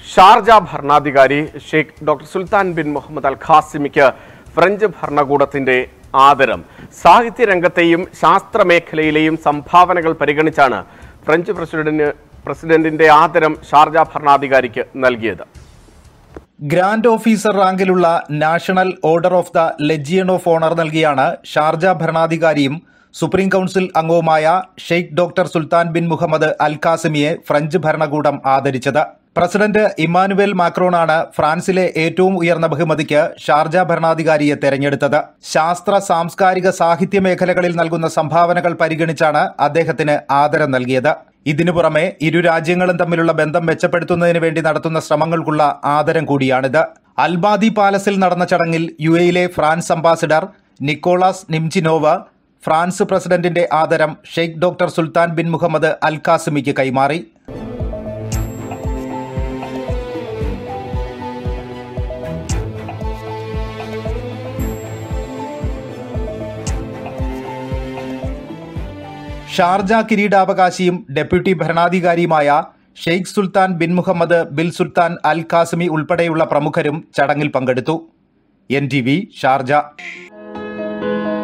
Sharjah ഭരണാധികാരി Sheikh doctor Sultan bin Muhammad Al ഖാസിമിക്ക് French ഭരണകൂടത്തിന്റെ ആദരം സാഹിത്യരംഗത്തെയും ശാസ്ത്രമേഖലയിലെയും സംഭാവനകൾ പരിഗണിച്ചാണ് ഫ്രഞ്ച് പ്രസിഡന്റിന് പ്രസിഡന്റിന്റെ ആദരം ഷാർജ ഭരണാധികാരിക്ക് നൽകിയത് ഗ്രാൻഡ് ഓഫീസർ റാങ്കിലുള്ള National Order of the Legion of Honour നൽകിയാണ് ഷാർജ ഭരണാധികാരിയും സുപ്രീം കൗൺസിൽ അംഗവുമായ Sheikh doctor Sultan bin Muhammad Al കാസിമിയെ ഫ്രഞ്ച് ഭരണകൂടം ആദരിച്ചത് പ്രസിഡന്റ് ഇമ്മാനുവേൽ മാക്രോണാണ് ഫ്രാൻസിലെ ഏറ്റവും ഉയർന്ന ബഹുമതിക്ക് ഷാർജ ഭരണാധികാരിയെ തെരഞ്ഞെടുത്തത് ശാസ്ത്ര സാംസ്കാരിക സാഹിത്യ മേഖലകളിൽ നൽകുന്ന സംഭാവനകൾ പരിഗണിച്ചാണ് അദ്ദേഹത്തിന് ആദരം നൽകിയത് ഇതിനു പുറമെ ഇരു രാജ്യങ്ങളും തമ്മിലുള്ള ബന്ധം മെച്ചപ്പെടുത്തുന്നതിന് വേണ്ടി നടത്തുന്ന ശ്രമങ്ങൾക്കുള്ള ആദരം കൂടിയാണിത് അൽബാദി പാലസിൽ നടന്ന ചടങ്ങിൽ യു എയിലെ France ambassador Nicolas Nimchinov France പ്രസിഡന്റിന്റെ ആദരം Sheikh doctor Sultan bin Muhammad Al കാസിമിക്ക് കൈമാറി ഷാർജ കിരീടാവകാശിയും ഡെപ്യൂട്ടി ഭരണാധികാരിയുമായ Sheikh Sultan bin Muhammad bin Sultan Al Qasimi ഉൾപ്പെടെയുള്ള പ്രമുഖരും ചടങ്ങിൽ പങ്കെടുത്തു എൻ ടി വി ഷാർജ